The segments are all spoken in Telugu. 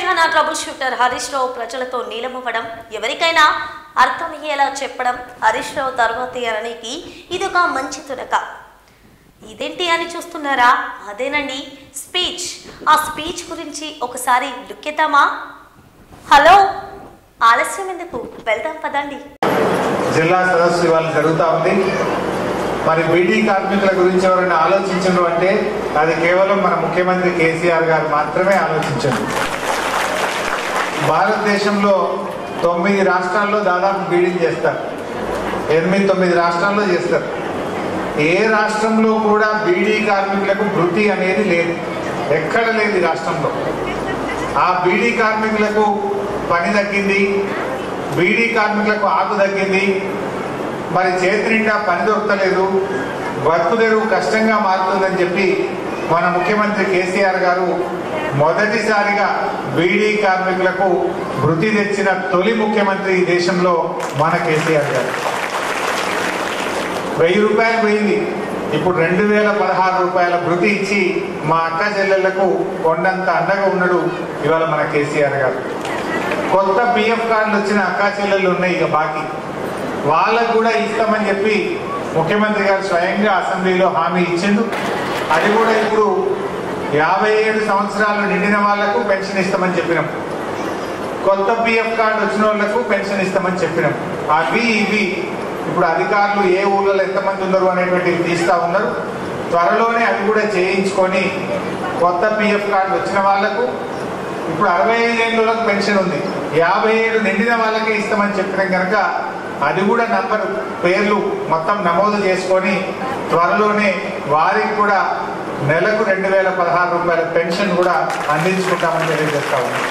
తెలంగాణ ట్రబుల్ షూటర్ హరీష్ రావు ప్రజలతో నీలమవ్వడం ఎవరికైనా అర్థమయ్యేలా చెప్పడం హరీష్ రావు తర్వాతే అనడానికి ఇదొక మంచి తునక ఇదేంటి అని చూస్తున్నారా అదేనండి స్పీచ్ ఆ స్పీచ్ గురించి ఒకసారి లుక్కేద్దామా హలో ఆలస్యం ఎందుకు వెళ్దాం పదండి జిల్లా సదస్సు ఇవాళ జరుగుతూ ఉంది మరి బీడీ కార్మికుల గురించి ఎవరైనా ఆలోచించడం అంటే అది కేవలం మన ముఖ్యమంత్రి కేసీఆర్ గారు మాత్రమే ఆలోచించండి భారతదేశంలో తొమ్మిది రాష్ట్రాల్లో దాదాపు బీడీలు చేస్తారు ఎనిమిది తొమ్మిది రాష్ట్రాల్లో చేస్తారు ఏ రాష్ట్రంలో కూడా బీడీ కార్మికులకు వృత్తి అనేది లేదు ఎక్కడ లేదు ఈ రాష్ట్రంలో ఆ బీడీ కార్మికులకు పని తగ్గింది బీడీ కార్మికులకు ఆకు తగ్గింది మరి చేతి నిండా పని దొరకలేదు బతుకు తెరువు కష్టంగా మారుతుందని చెప్పి మన ముఖ్యమంత్రి కేసీఆర్ గారు మొదటిసారిగా బీడీ కార్మికులకు వృత్తి తెచ్చిన తొలి ముఖ్యమంత్రి ఈ దేశంలో మన కేసీఆర్ గారు వెయ్యి రూపాయలు పోయింది ఇప్పుడు రెండు వేల పదహారు రూపాయల భృతి ఇచ్చి మా అక్క చెల్లెళ్లకు కొండంత అండగా ఉన్నాడు ఇవాళ మన కేసీఆర్ గారు కొత్త పిఎఫ్ కార్డులు వచ్చిన అక్క చెల్లెళ్ళు ఉన్నాయి ఇక బాకీ వాళ్ళకు కూడా ఇస్తామని చెప్పి ముఖ్యమంత్రి గారు స్వయంగా అసెంబ్లీలో హామీ ఇచ్చిండు అది కూడా ఇప్పుడు యాభై ఏడు సంవత్సరాలు నిండిన వాళ్లకు పెన్షన్ ఇస్తామని చెప్పినాం కొత్త పిఎఫ్ కార్డు వచ్చిన వాళ్లకు పెన్షన్ ఇస్తామని చెప్పినాం అవి ఇవి ఇప్పుడు అధికారులు ఏ ఊళ్ళో ఎంతమంది ఉన్నారు అనేటువంటివి తీస్తా ఉన్నారు త్వరలోనే అవి కూడా చేయించుకొని కొత్త పిఎఫ్ కార్డు వచ్చిన వాళ్లకు ఇప్పుడు అరవై ఐదేళ్ళకి పెన్షన్ ఉంది యాభై ఏడు నిండిన వాళ్ళకే ఇస్తామని చెప్పినాం కనుక అది కూడా నంబర్ పేర్లు మొత్తం నమోదు చేసుకొని త్వరలోనే వారికి కూడా నెలకు రెండు వేల పదహారు రూపాయల పెన్షన్ కూడా అందించుకుంటామని తెలియజేస్తా ఉన్నాం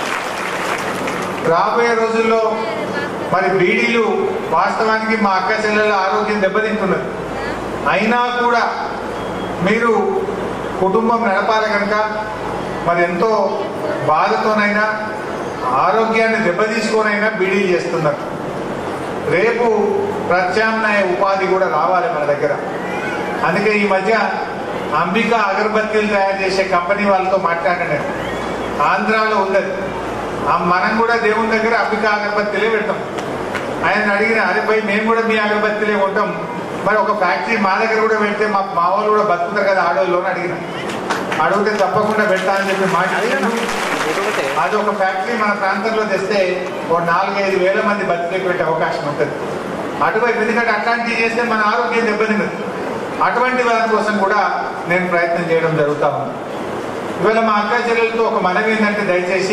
రాబోయే రోజుల్లో మరి బీడీలు వాస్తవానికి మా అక్క చెల్లెల ఆరోగ్యం దెబ్బతింటున్నది అయినా కూడా మీరు కుటుంబం నడపాలి కనుక మరి ఎంతో బాధతోనైనా ఆరోగ్యాన్ని దెబ్బతీసుకోనైనా బీడీలు చేస్తున్నారు రేపు ప్రత్యామ్నాయ ఉపాధి కూడా రావాలి మన దగ్గర అందుకే ఈ మధ్య అంబిక అగరబత్తీలు తయారు చేసే కంపెనీ వాళ్ళతో మాట్లాడాను నేను ఆంధ్రాలో ఉన్నది ఆ మనం కూడా దేవుని దగ్గర అంబిక అగరబత్తీలే పెడతాం ఆయన అడిగిన అరే పోయి మేము కూడా మీ అగరబత్తీలే కొంటాం మరి ఒక ఫ్యాక్టరీ మా దగ్గర కూడా పెడితే మా మా వాళ్ళు కూడా బతుకుతారు కదా ఆడవాళ్ళు అని అడిగిన అడిగితే తప్పకుండా పెడతా అని చెప్పి మాట ఇచ్చిండు. అది ఒక ఫ్యాక్టరీ మన ప్రాంతంలో తెస్తే ఓ నాలుగైదు వేల మంది బతికే పెట్టే అవకాశం ఉంటుంది అటువైపు ఎందుకంటే అట్లాంటివి చేస్తే మన ఆరోగ్యం దెబ్బతిన్నది అటువంటి వారి కోసం కూడా నేను ప్రయత్నం చేయడం జరుగుతా ఉంది ఇవాళ మా అక్క చెల్లెలతో ఒక మనవి ఏంటంటే దయచేసి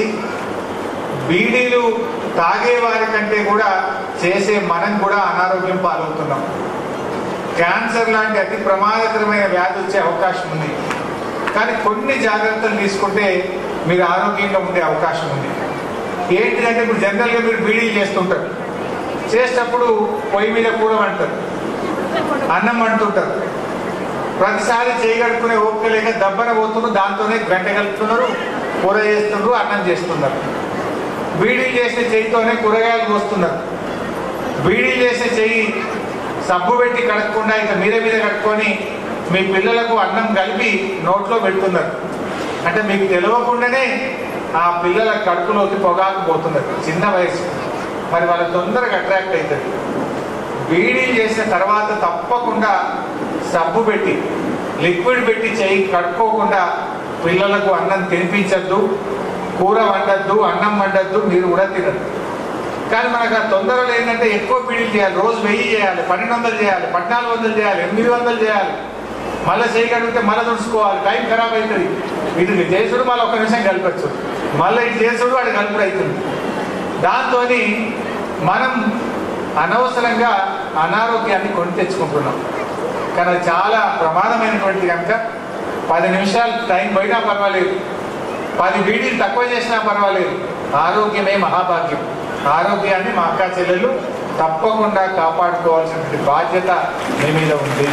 బీడీలు తాగే వారి కంటే కూడా చేసే మనం కూడా అనారోగ్యం పాలవుతున్నాం క్యాన్సర్ లాంటి అతి ప్రమాదకరమైన వ్యాధి వచ్చే అవకాశం ఉంది కానీ కొన్ని జాగ్రత్తలు తీసుకుంటే మీరు ఆరోగ్యంగా ఉండే అవకాశం ఉంది ఏంటిదంటే ఇప్పుడు జనరల్గా మీరు బీడీలు చేస్తుంటారు చేసేటప్పుడు పొయ్యి మీద కూర వంటారు అన్నం వంటుంటారు ప్రతిసారి చేయగలుగుకునే ఓపిక లేక దబ్బన పోతున్నారు దాంతోనే గంట కలుపుతున్నారు కూర చేస్తున్నారు అన్నం చేస్తున్నారు బీడీలు చేసే చెయ్యితోనే కూరగాయలు కోస్తున్నారు బీడీలు చేసే చెయ్యి సబ్బు పెట్టి కడగకుండా ఇక మీద మీద కట్టుకొని మీ పిల్లలకు అన్నం కలిపి నోట్లో పెడుతున్నారు అంటే మీకు తెలియకుండానే ఆ పిల్లల కడుపులోకి పొగాకు పోతున్నారు చిన్న వయసు మరి వాళ్ళ తొందరగా అట్రాక్ట్ అవుతుంది బీడీలు చేసిన తర్వాత తప్పకుండా సబ్బు పెట్టి లిక్విడ్ పెట్టి చేయి కడుక్కోకుండా పిల్లలకు అన్నం తినిపించద్దు కూర వండద్దు అన్నం వండద్దు మీరు కూడా తినద్దు కానీ మనకు ఆ తొందరలో ఏంటంటే ఎక్కువ బీడీలు చేయాలి రోజు వెయ్యి చేయాలి పన్నెండు వందలు చేయాలి పద్నాలుగు వందలు చేయాలి ఎనిమిది వందలు చేయాలి మళ్ళీ చేయగలిగితే మళ్ళీ తుడుచుకోవాలి టైం ఖరాబ్ అవుతుంది ఇది చేసుడు మళ్ళీ ఒక నిమిషం కలిపచ్చు మళ్ళీ ఇది చేసుడు వాడు కలుపుడు అవుతుంది దాంతో మనం అనవసరంగా అనారోగ్యాన్ని కొని తెచ్చుకుంటున్నాం కానీ అది చాలా ప్రమాదమైనటువంటిది కనుక పది నిమిషాలు టైం పోయినా పర్వాలేదు పది బీడీలు తక్కువ చేసినా పర్వాలేదు ఆరోగ్యమే మహాభాగ్యం ఆరోగ్యాన్ని మా అక్క చెల్లెలు తప్పకుండా కాపాడుకోవాల్సినటువంటి బాధ్యత మీ మీద ఉంది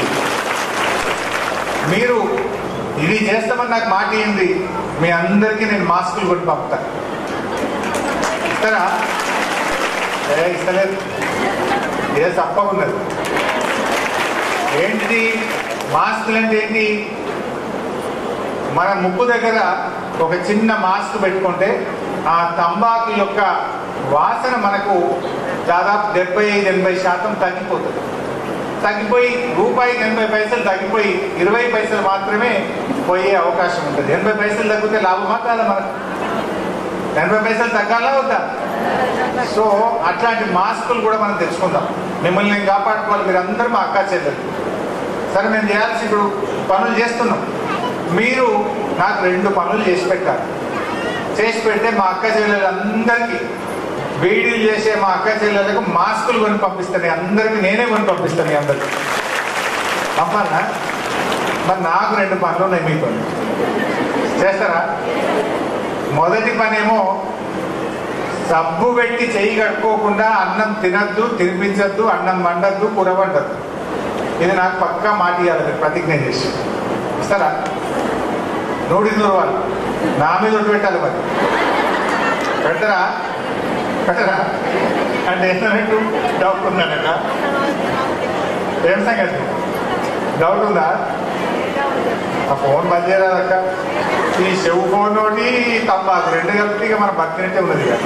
మీరు ఇది చేస్తామని నాకు మాట ఏంది మీ అందరికీ నేను మాస్కులు కొని పంపుతా ఇస్తారా ఏ ఇస్తలేదు ఏ తప్పకున్నది ఏంటిది మాస్కులు అంటే ఏంటి మన ముక్కు దగ్గర ఒక చిన్న మాస్క్ పెట్టుకుంటే ఆ తంబాకు యొక్క వాసన మనకు దాదాపు డెబ్బై ఐదు ఎనభై శాతం తగ్గిపోతుంది తగ్గిపోయి రూపాయికి ఎనభై పైసలు తగ్గిపోయి ఇరవై పైసలు మాత్రమే పోయే అవకాశం ఉంటుంది ఎనభై పైసలు తగ్గితే లాభమా కాదా మనకు ఎనభై పైసలు తగ్గాలా వద్దా సో అట్లాంటి మాస్కులు కూడా మనం తెచ్చుకుందాం మిమ్మల్ని నేను కాపాడుకోవాలి మీరు అందరూ మా అక్కా చెల్లెలు సరే మేము చేయాల్సి ఇప్పుడు పనులు చేస్తున్నాం మీరు నాకు రెండు పనులు చేసి పెట్టాలి చేసి పెడితే మా అక్క చెల్లెలందరికీ బీడీలు చేసే మా అక్క చెల్లెలకు మాస్కులు కొని పంపిస్తాను అందరికీ నేనే కొని పంపిస్తాను మీ అందరికి పంపాలా మరి నాకు రెండు పనులు ఉన్నాయి మీతో చేస్తారా మొదటి పనేమో సబ్బు పెట్టి చెయ్యి కట్టుకోకుండా అన్నం తినద్దు తినిపించద్దు అన్నం వండద్దు కూర వండద్దు ఇది నాకు పక్కా మాట ఇవ్వాలి మీరు ప్రతిజ్ఞ చేసి ఇస్తారా నూడి వాళ్ళు నా మీద ఒట్టు పెట్టాలి మరి పెడతారా పెట్టరా అంటే ఏంటన్నట్టు డౌట్ ఉందన్నట ఏం సంగతి డౌట్ ఉందా ఆ ఫోన్ బంద్ చేయరాదక్క ఈ చెవు ఫోన్ ఒకటి తమ్మాకు రెండు కలిపి ఇక మన బతికినట్టే ఉన్నది ఇక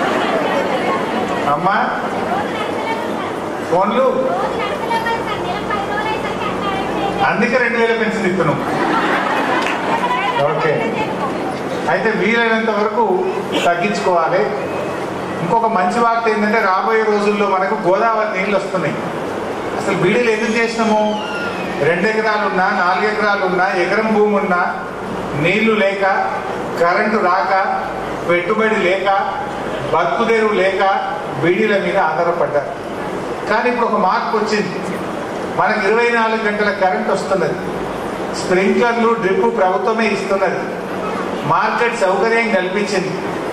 అమ్మా ఫోన్లు అందుకే రెండు వేల పెన్షన్ ఇస్తున్నాం ఓకే అయితే వీలైనంత వరకు తగ్గించుకోవాలి ఇంకొక మంచి వార్త ఏంటంటే రాబోయే రోజుల్లో మనకు గోదావరి నీళ్ళు వస్తున్నాయి అసలు బీడీలు ఎందుకు చేసినాము రెండు ఎకరాలు ఉన్నా నాలుగు ఎకరాలు ఉన్నా ఎకరం భూమి ఉన్నా నీళ్లు లేక కరెంటు రాక పెట్టుబడి లేక బతుకుదెరువు లేక బీడీల మీద ఆధారపడ్డారు కానీ ఇప్పుడు ఒక మార్పు వచ్చింది మనకు ఇరవై నాలుగు గంటల కరెంట్ వస్తున్నది స్ప్రింక్లర్లు డ్రిప్ ప్రభుత్వమే ఇస్తున్నది మార్కెట్ సౌకర్యం కల్పించింది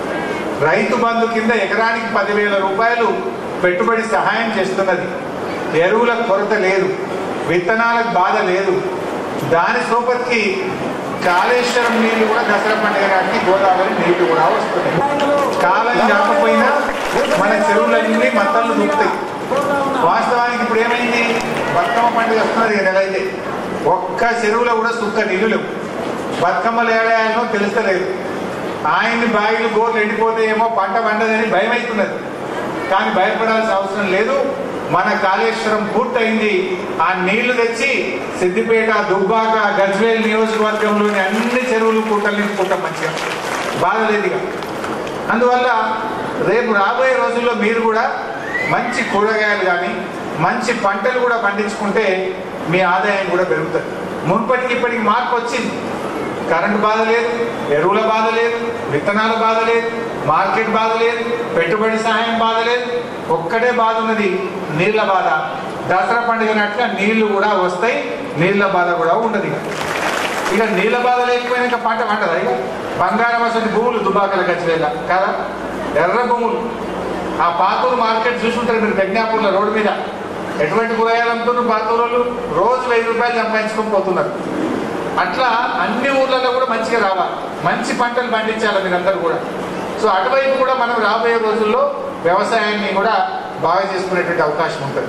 రైతు బంధు కింద ఎకరానికి పదివేల రూపాయలు పెట్టుబడి సహాయం చేస్తున్నది ఎరువుల కొరత లేదు విత్తనాలకు బాధ లేదు దాని సోపతికి కాళేశ్వరం నీళ్లు కూడా దసరా పండుగ నాటికి గోదావరి నీళ్లు కూడా వస్తున్నాయి కాలం కాకపోయినా మన చెరువులన్నీ మత్తళ్ళు దూకుతాయి వాస్తవానికి ఇప్పుడు ఏమైంది బతుకమ్మ పండుగ వస్తున్నది ఈ నెల అయితే ఒక్క చెరువులో కూడా సుక్క నీళ్లు లేవు బతుకమ్మలు ఏడాయాలనో తెలుస్తలేదు ఆయన్ని బావిలు గోర్లు ఎండిపోతే ఏమో పంట పండదని భయం అవుతున్నది కానీ భయపడాల్సిన అవసరం లేదు మన కాళేశ్వరం పూర్తయింది ఆ నీళ్లు తెచ్చి సిద్దిపేట దుబ్బాక గజ్వేల్ నియోజకవర్గంలోని అన్ని చెరువులు పూటలు నింపుకుంటాం మంచిగా బాధ లేదు ఇక అందువల్ల రేపు రాబోయే రోజుల్లో మీరు కూడా మంచి కూరగాయలు కానీ మంచి పంటలు కూడా పండించుకుంటే మీ ఆదాయం కూడా పెరుగుతుంది మునుపటికి ఇప్పటికి మార్పు వచ్చింది కరెంటు బాధ లేదు ఎరువుల బాధ లేదు విత్తనాల బాధ లేదు మార్కెట్ బాధ లేదు పెట్టుబడి సహాయం బాధ లేదు ఒక్కటే బాధ ఉన్నది నీళ్ళ బాధ దసరా పండుగ నాటిగా నీళ్లు కూడా వస్తాయి నీళ్ళ బాధ కూడా ఉండదు ఇక ఇక నీళ్ళ బాధ లేకపోయినా ఇంకా పంట పంటదా ఇక బంగారం అసలు భూములు దుబాకల గచ్చివేళ కదా ఎర్ర భూములు ఆ పాతూరు మార్కెట్ చూసుంటారు మీరు ప్రజ్ఞాపూర్ల రోడ్డు మీద ఎటువంటి కూరగాయలు అమ్ముతున్నారు పాతూరులు రోజు వెయ్యి రూపాయలు సంపాదించుకొని పోతున్నారు అట్లా అన్ని ఊర్లలో కూడా మంచిగా రావాలి మంచి పంటలు పండించాలి మీరందరూ కూడా సో అటువైపు కూడా మనం రాబోయే రోజుల్లో వ్యవసాయాన్ని కూడా బాగా చేసుకునేటువంటి అవకాశం ఉంటుంది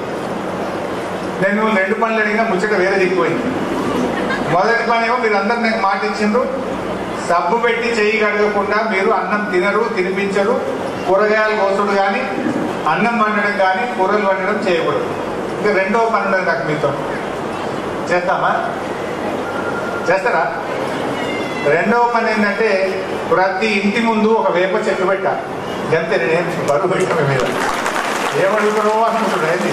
నేను రెండు పనులు అడిగినా ముచ్చట వేరే దిక్కుపోయింది మొదటి పని ఏమో మీరు అందరు నాకు మాట ఇచ్చిండ్రు సబ్బు పెట్టి చెయ్యి కడగకుండా మీరు అన్నం తినరు తినిపించరు కూరగాయలు కోసుడు కానీ అన్నం వండడం కానీ కూరలు వండడం చేయకూడదు ఇంకా రెండవ పని ఉన్నది నాకు మీతో చేస్తామా చేస్తారా రెండవ పని ఏంటంటే ప్రతి ఇంటి ముందు ఒక వేప చెట్టు పెట్టాలి అంతే నేనేం బరువు పెట్టాను మీద ఏమడుగుతారో అనుకుంటున్నా ఏంది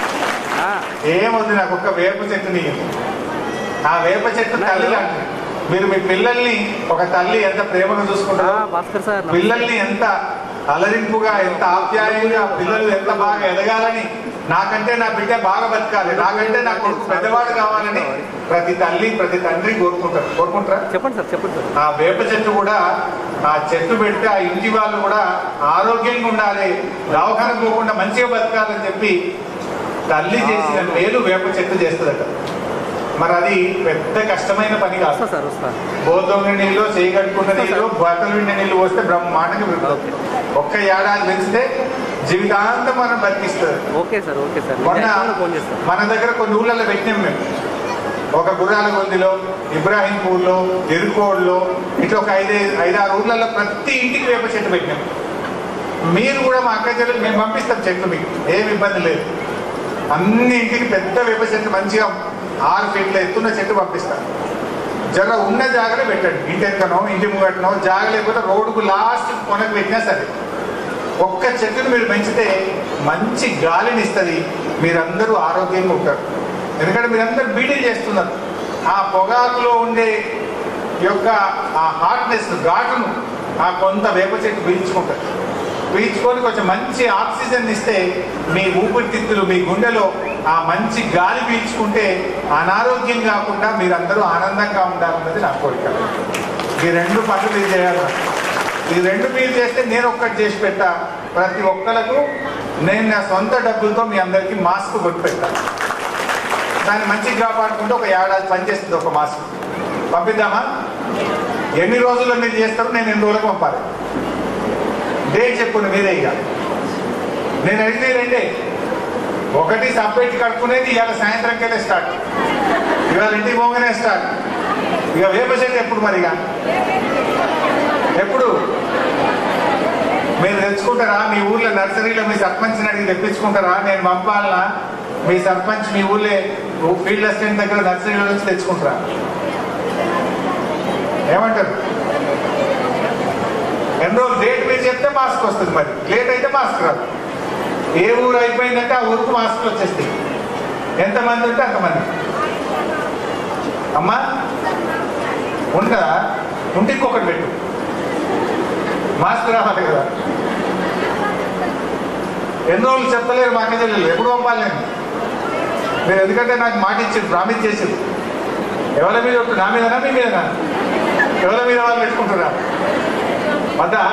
ఏమొద్దు నాకు ఒక వేప చెట్టుని ఆ వేప చెట్టు తల్లి లాంటిది మీరు మీ పిల్లల్ని ఒక తల్లి ఎంత ప్రేమగా చూసుకుంటారో భాస్కర్ సార్ పిల్లల్ని ఎంత అలరింపుగా ఎంత ఆప్యాయంగా పిల్లలు ఎంత బాగా ఎదగాలని నాకంటే నా బిడ్డ బాగా బతకాలి నాకంటే నా కొడుకు పెద్దవాడు కావాలని ప్రతి తల్లి ప్రతి తండ్రి కోరుకుంటారు కోరుకుంటారా చెప్పండి సార్ చెప్పండి సార్ ఆ వేప చెట్టు కూడా ఆ చెట్టు పెడితే ఆ ఇంటి వాళ్ళు కూడా ఆరోగ్యంగా ఉండాలి దవాఖాన పోకుండా మంచిగా బతకాలని చెప్పి తల్లి చేసిన మేలు వేప చెట్టు చేస్తుందట మరి అది పెద్ద కష్టమైన పని కాదు వస్తా సార్ వస్తా బోధం నీళ్ళు చేయగట్టుకున్న నీళ్ళు బట్టలు విండి నీళ్ళు పోస్తే బ్రహ్మాండంగా పెరుగుతుంది ఒక్క ఏడాది పెంచితే జీవితాంతం మనం బతికిస్తుంది ఓకే సార్ ఓకే సార్ మొన్న నేను ఫోన్ చేస్తాను మన దగ్గర కొన్ని ఊళ్ళలో పెట్టినాం మేము ఒక గుర్రాలగొందిలో ఇబ్రాహీంపూర్లో ఎరుకోడ్లో ఇట్లా ఒక ఐదు ఐదారు ఊర్లలో ప్రతి ఇంటికి వేప చెట్టు పెట్టినాం మీరు కూడా మా అక్క చెల్లెలు మేము పంపిస్తాం చెట్లు మీకు ఏమి ఇబ్బంది లేదు అన్ని ఇంటికి పెద్ద వేప చెట్టు మంచిగా ఆరు ఫీట్ల ఎత్తున్న చెట్టు పంపిస్తాం జర ఉన్న జాగలో పెట్టండి ఇంటి ఎక్కనో ఇంటి ముంగటనో జాగ లేకపోతే రోడ్డుకు లాస్ట్ కొనకు పెట్టినా సరే ఒక్క చెట్టును మీరు పెంచితే మంచి గాలిని ఇస్తుంది మీరందరూ ఆరోగ్యంగా ఉంటారు ఎందుకంటే మీరందరూ బీడీలు చేస్తున్నారు ఆ పొగాకులో ఉండే యొక్క ఆ హార్డ్నెస్ ఘాటును ఆ కొంత వేప చెట్టు పీల్చుకుంటారు పీల్చుకొని కొంచెం మంచి ఆక్సిజన్ ఇస్తే మీ ఊపిరితిత్తులు మీ గుండెలో ఆ మంచి గాలి పీల్చుకుంటే అనారోగ్యం కాకుండా మీరందరూ ఆనందంగా ఉండాలన్నది నా కోరిక ఈ రెండు పనులు మీరు చేయాలి ఈ రెండు మీరు చేస్తే నేను ఒక్కటి చేసి పెట్టా ప్రతి ఒక్కలకు నేను నా సొంత డబ్బులతో మీ అందరికీ మాస్క్ కొట్టి పెట్టాను దాన్ని మంచిగా కాపాడుకుంటే ఒక ఏడాది పనిచేస్తుంది ఒక మాస్క్ పంపిద్దామా ఎన్ని రోజుల్లో మీరు చేస్తారో నేను ఎన్ని రోజులకు పంపాలి డేట్ చెప్పుకుని మీరే ఇక నేను అడిగితే రెండే ఒకటి సపరేట్ కట్టుకునేది ఇవాళ సాయంత్రంకి వెళ్ళే స్టార్ట్ ఇవాళ ఇంటికి పోగానే స్టార్ట్ ఇక వేప చెట్టు ఎప్పుడు మరి ఇక ఎప్పుడు మీరు తెచ్చుకుంటారా మీ ఊర్లో నర్సరీలో మీ సర్పంచ్ని అడిగి తెప్పించుకుంటారా నేను పంపాలనా మీ సర్పంచ్ మీ ఊర్లో ఫీల్డ్ అసిస్టెంట్ దగ్గర నర్సరీలో నుంచి తెచ్చుకుంటారా ఏమంటారు ఎన్ని రోజులు డేట్ మీరు చెప్తే మాస్క్ వస్తుంది మరి లేట్ అయితే మాస్క్ రాదు ఏ ఊరు అయిపోయిందంటే ఆ ఊరికి మాస్క్లు వచ్చేస్తాయి ఎంతమంది ఉంటే అంతమంది అమ్మా ఉందా ఉంటే ఇంకొకటి పెట్టు మాస్క్ రావాలి కదా ఎన్ని రోజులు చెప్పలేరు మాకే తెలియదు ఎప్పుడు పంపాలి నేను మీరు ఎందుకంటే నాకు మాట ఇచ్చింది ప్రామిస్ చేసింది ఎవరి మీద ఒట్టు? నా మీదనా మీ మీదనా ఎవరి మీద వాళ్ళు పెట్టుకుంటారా వద్దా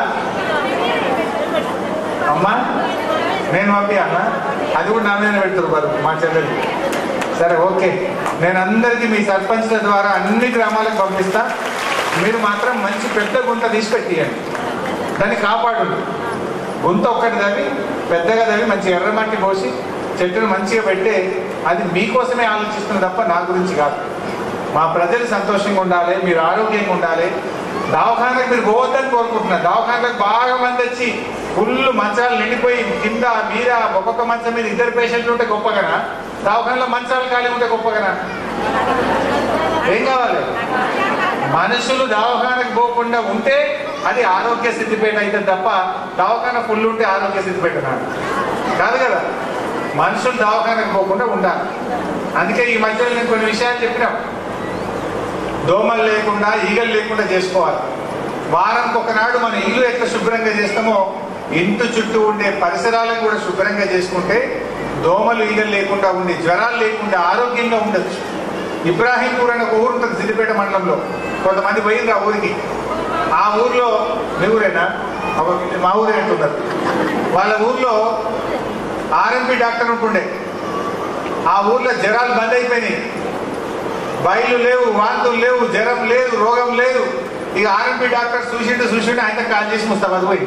అమ్మా నేను పంపియాలా అది కూడా నా మీద పెడతారు వారు మా చెల్లెలు సరే ఓకే నేను అందరికీ మీ సర్పంచ్ల ద్వారా అన్ని గ్రామాలకు పంపిస్తా మీరు మాత్రం మంచి పెద్ద గుంట తీసి పెట్టియండి దాన్ని కాపాడు గుంత ఒక్కటి తవ్వి పెద్దగా తవ్వి మంచి ఎర్రమట్టి పోసి చెట్టును మంచిగా పెట్టే అది మీకోసమే ఆలోచిస్తుంది తప్ప నా గురించి కాదు మా ప్రజలు సంతోషంగా ఉండాలి మీరు ఆరోగ్యంగా ఉండాలి దవాఖానకు మీరు పోవద్దని కోరుకుంటున్నారు దవాఖానలకు బాగా మంది వచ్చి ఫుల్ మంచాలు నిండిపోయి కింద మీద ఒక్కొక్క మంచం మీద ఇద్దరు పేషెంట్లు ఉంటే గొప్పగనా దవాఖానలో మంచాలు ఖాళీ ఉంటే గొప్పగనా ఏం కావాలి మనుషులు దవాఖానకు పోకుండా ఉంటే అది ఆరోగ్య సిద్ధిపేట అయితే తప్ప దవాఖాన ఫుల్ ఉంటే ఆరోగ్య సిద్ధిపేట కాదు కాదు కదా మనుషులు దవాఖానకు పోకుండా ఉండాలి అందుకే ఈ మధ్యలో నేను కొన్ని విషయాలు చెప్పినాం దోమలు లేకుండా ఈగలు లేకుండా చేసుకోవాలి వారానికి ఒకనాడు మన ఇల్లు ఎట్లా శుభ్రంగా చేస్తామో ఇంటి చుట్టూ ఉండే పరిసరాలను కూడా శుభ్రంగా చేసుకుంటే దోమలు ఈగలు లేకుండా ఉండి జ్వరాలు లేకుండా ఆరోగ్యంగా ఉండొచ్చు ఇబ్రాహీంపూర్ అనే ఒక ఊరు ఉంటుంది సిద్దిపేట మండలంలో కొంతమంది పోయింది ఆ ఊరికి ఆ ఊర్లో మీ ఊరేనా ఒక మా ఊరే అంటున్నారు వాళ్ళ ఊర్లో ఆర్ఎంపీ డాక్టర్ ఉంటుండే ఆ ఊర్లో జ్వరాలు బంద్ అయిపోయినాయి బయలు లేవు వాంతులు లేవు జ్వరం లేదు రోగం లేదు ఇక ఆర్ఎంపీ డాక్టర్ చూసిండు చూసిండు ఆయన కాల్ చేసి ముస్తాబాద్ పోయి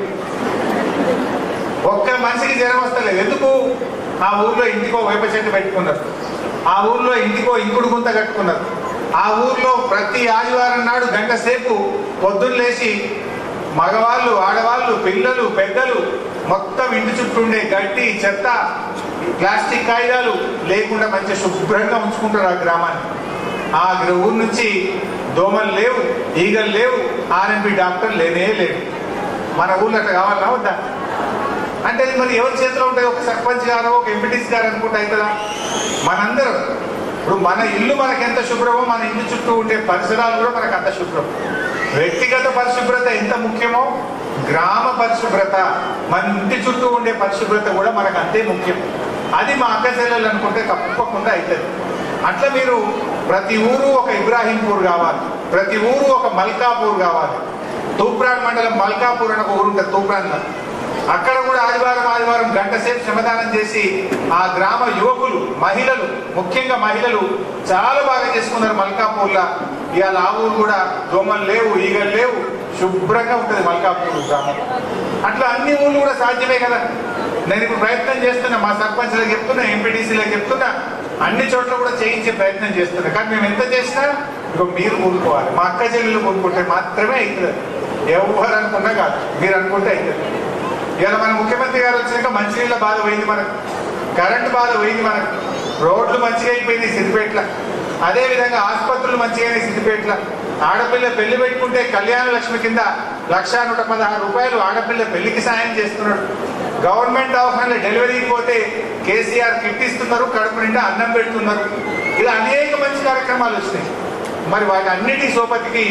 ఒక్క మనిషికి జ్వరం వస్తలేదు ఎందుకు ఆ ఊర్లో ఇంటికో వేప చెట్టు పెట్టుకున్నారు ఆ ఊర్లో ఇంటికో ఇంకుడు గుంత కట్టుకున్నారు ఆ ఊర్లో ప్రతి ఆదివారం నాడు గంట సేపు పొద్దున్న లేచి మగవాళ్ళు ఆడవాళ్ళు పిల్లలు పెద్దలు మొత్తం ఇంటి చుట్టూ ఉండే గడ్డి చెత్త ప్లాస్టిక్ కాగితాలు లేకుండా మంచి శుభ్రంగా ఉంచుకుంటారు ఆ గ్రామాన్ని ఆ గ్ర- ఊరు నుంచి దోమలు లేవు ఈగలు లేవు ఆర్ఎంపీ డాక్టర్ లేనే లేడు మన ఊర్లో అట్లా కావాలా వద్దా అంటే అది మరి ఎవరి చేతిలో ఉంటాయి ఒక సర్పంచ్ గారో ఒక ఎంపీటీసీ గారు అనుకుంటే అవుతుందా మనందరం ఇప్పుడు మన ఇల్లు మనకి ఎంత శుభ్రమో మన ఇంటి చుట్టూ ఉండే పరిసరాలు కూడా మనకు అంత శుభ్రం వ్యక్తిగత పరిశుభ్రత ఎంత ముఖ్యమో గ్రామ పరిశుభ్రత మన ఇంటి చుట్టూ ఉండే పరిశుభ్రత కూడా మనకు అంతే ముఖ్యం అది మా అక్క చెల్లెలు అనుకుంటే తప్పకుండా అవుతుంది అట్లా మీరు ప్రతి ఊరు ఒక ఇబ్రాహీంపూర్ కావాలి ప్రతి ఊరు ఒక మల్కాపూర్ కావాలి తూప్రాన్ మండలం మల్కాపూర్ అని ఒక ఊరు ఉంటుంది తూప్రాన్లో అక్కడ కూడా ఆదివారం ఆదివారం గంట సేపు శ్రమదానం చేసి ఆ గ్రామ యువకులు మహిళలు ముఖ్యంగా మహిళలు చాలా బాగా చేసుకున్నారు మల్కాపూర్లో ఇవాళ ఆ ఊరు కూడా దోమలు లేవు ఈగలు లేవు శుభ్రంగా ఉంటుంది మల్కాపూర్ గ్రామం అట్లా అన్ని ఊళ్ళు కూడా సాధ్యమే కదా నేను ఇప్పుడు ప్రయత్నం చేస్తున్నా మా సర్పంచ్లకు చెప్తున్నా ఎంపీటీసీలకు చెప్తున్నా అన్ని చోట్ల కూడా చేయించే ప్రయత్నం చేస్తున్నారు కానీ మేము ఎంత చేసినా ఇక మీరు కూరుకోవాలి మా అక్క చెల్లెలు కూరుకుంటే మాత్రమే అవుతుంది ఎవరు అనుకున్నా కాదు మీరు అనుకుంటే అవుతుంది ఇవాళ మన ముఖ్యమంత్రి గారు వచ్చినాక మంచినీళ్ళ బాధ పోయింది మనకు కరెంట్ బాధ పోయింది మనకు రోడ్లు మంచిగా అయిపోయింది సిద్దిపేటలో అదే విధంగా ఆసుపత్రులు మంచిగా అయినాయి సిద్దిపేటలో ఆడపిల్ల పెళ్లి పెట్టుకుంటే కళ్యాణ లక్ష్మి కింద లక్ష నూట పదహారు రూపాయలు ఆడపిల్ల పెళ్లికి సాయం చేస్తున్నాడు గవర్నమెంట్ దవాఖానలో డెలివరీకి పోతే కేసీఆర్ కిట్ ఇస్తున్నారు కడుపు నిండా అన్నం పెడుతున్నారు ఇలా అనేక మంచి కార్యక్రమాలు వచ్చినాయి మరి వాటి అన్నిటి సోపతికి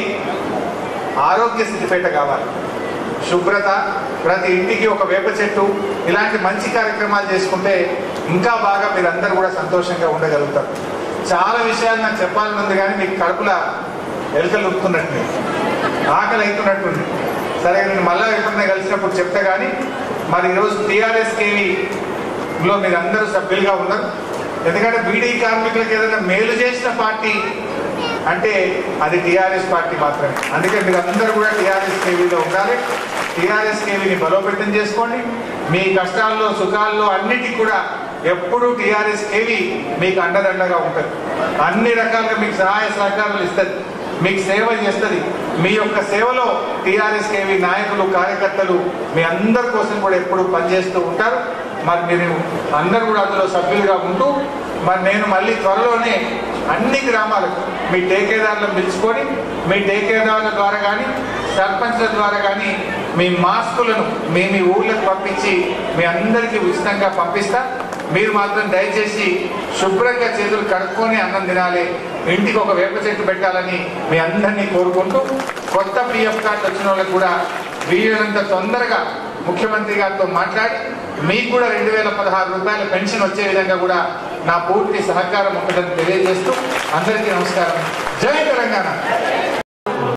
ఆరోగ్య సిద్దిపేట కావాలి శుభ్రత ప్రతి ఇంటికి ఒక వేప చెట్టు ఇలాంటి మంచి కార్యక్రమాలు చేసుకుంటే ఇంకా బాగా మీరందరూ కూడా సంతోషంగా ఉండగలుగుతారు చాలా విషయాలు నాకు చెప్పాలని ఉంది కానీ మీకు కడుపుల ఎలుకలు ఉప్పుతున్నట్టు ఆకలి అవుతున్నట్టుంది సరే నేను మళ్ళా ఎప్పుడైనా కలిసినప్పుడు చెప్తే కానీ మరి ఈరోజు టీఆర్ఎస్ కేవీలో మీరు అందరూ సభ్యులుగా ఉన్నారు ఎందుకంటే బీడీ కార్మికులకు ఏదైనా మేలు చేసిన పార్టీ అంటే అది టిఆర్ఎస్ పార్టీ మాత్రమే అందుకే మీరు అందరూ కూడా టిఆర్ఎస్ కేవీలో ఉండాలి టిఆర్ఎస్ కేవీని బలోపేతం చేసుకోండి మీ కష్టాల్లో సుఖాల్లో అన్నిటికీ కూడా ఎప్పుడూ టిఆర్ఎస్ కేవీ మీకు అండదండగా ఉంటుంది అన్ని రకాలుగా మీకు సహాయ సహకారాలు ఇస్తుంది మీకు సేవ చేస్తుంది మీ యొక్క సేవలో టిఆర్ఎస్ కేవీ నాయకులు కార్యకర్తలు మీ అందరి కోసం కూడా ఎప్పుడు పనిచేస్తూ ఉంటారు మరి మీరు అందరూ కూడా అందులో సభ్యులుగా ఉంటూ మరి నేను మళ్ళీ త్వరలోనే అన్ని గ్రామాలకు మీ టేకేదారులను పిలుచుకొని మీ టేకేదారుల ద్వారా కానీ సర్పంచ్ల ద్వారా కానీ మీ మాస్కులను మీ మీ ఊర్లకు పంపించి మీ అందరికీ ఉచితంగా పంపిస్తా మీరు మాత్రం దయచేసి శుభ్రంగా చేతులు కడుక్కొని అన్నం తినాలి ఇంటికి ఒక వేప చెట్టు పెట్టాలని మీ అందరినీ కోరుకుంటూ కొత్త పిఎఫ్ కార్డు వచ్చిన వాళ్ళకి కూడా వీలైనంత తొందరగా ముఖ్యమంత్రి గారితో మాట్లాడి మీకు కూడా రెండు వేల పదహారు రూపాయల పెన్షన్ వచ్చే విధంగా కూడా నా పూర్తి సహకారం ఉంటుందని తెలియజేస్తూ అందరికీ నమస్కారం జై తెలంగాణ